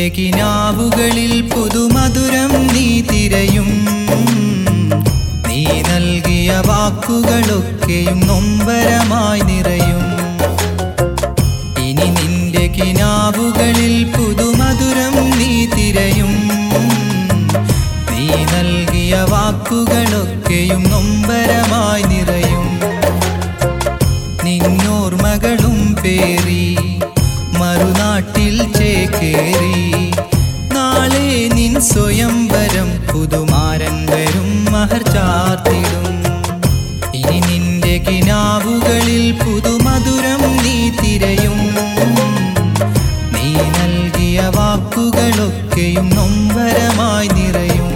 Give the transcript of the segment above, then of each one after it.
കിനാവുകളിൽ പുതുമധുരം നീ തിരയും നീ നൽകിയ വാക്കുകളൊക്കെയും നൊമ്പരമായി നിറയും ഇനി നിന്റെ കിനാവുകളിൽ പുതുമധുരം നീ തിരയും നീ നൽകിയ വാക്കുകളൊക്കെയും നൊമ്പരമായി നിറയും നിന്നോർമകളും പേറി മറുനാട്ടിൽ ചേക്കേറി നാളെ നിൻ സ്വയംവരം പുതുമാരൻ വരും മഹർ ചാർത്തിടും ഇനി നിന്റെ കിനാവുകളിൽ പുതുമധുരം നീ തിരയും നീ നൽകിയ വാക്കുകളൊക്കെയും നൊമ്പരമായി നിറയും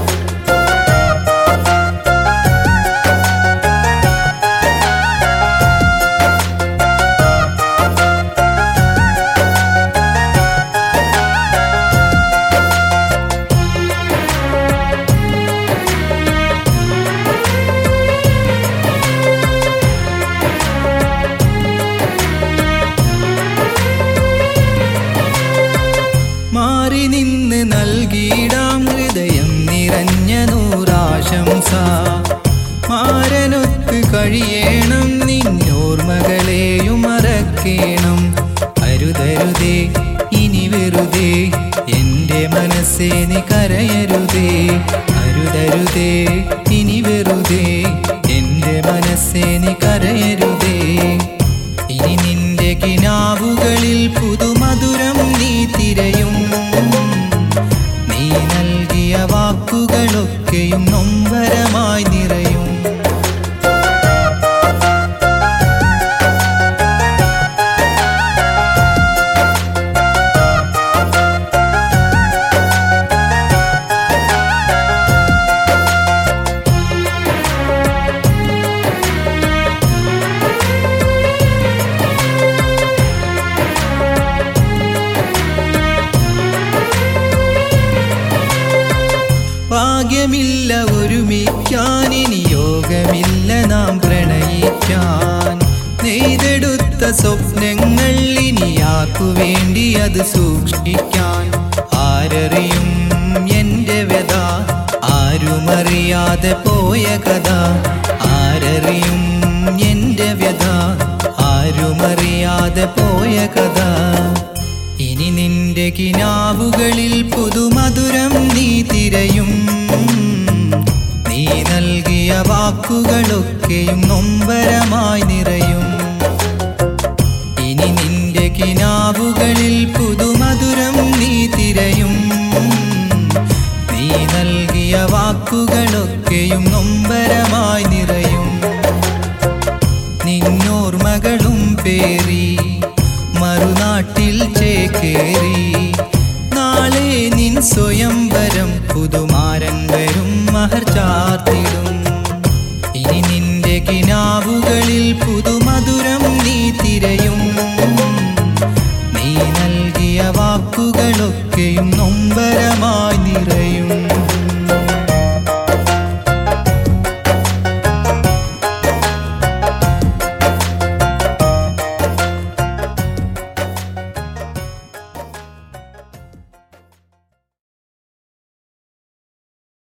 മാറി നിന്ന് നൽകിയിടാം ഹൃദയം നിറഞ്ഞ നൂറാശംസ മാരനൊത്ത് കഴിയണം നിന്നോർമകളെയും മറക്കേണം അരുതരുതേ ഇനി വെറുതെ എൻ്റെ മനസ്സേ നീ കരയരുതേ അരുതരുതേ ഇനി വെറുതെ എൻ്റെ മനസ്സേ നീ കരയരുതേ ഇനി നിന്റെ കിനാവുകളിൽ പുതുമധുരം നീ തിരയും നീ നൽകിയ വാക്കുകളൊക്കെയും നൊമ്പരമായി നിറയും ഭാഗ്യമില്ല ഒരുമിക്കാൻ ഇനി യോഗമില്ല നാം പ്രണയിക്കാൻ നെയ്തെടുത്ത സ്വപ്നങ്ങൾ ഇനി ആർക്കു വേണ്ടി അത് സൂക്ഷിക്കാൻ ആരറിയും എൻ്റെ വ്യത ആരുമറിയാതെ പോയ കഥ ആരറിയും എൻ്റെ വ്യത ആരുമറിയാതെ പോയ കഥ ഇനി നിന്റെ കിനാവുകളിൽ പുതുമധുരം നീ തിരയും നീ നൽകിയ വാക്കുകളൊക്കെയും നൊമ്പരമായി നിറയും ഇനി നിന്റെ കിനാവുകളിൽ പുതുമധുരം നീ തിരയും നീ നൽകിയ വാക്കുകളൊക്കെയും നൊമ്പരമായി നിറയും നിന്നോർമകളും പേറി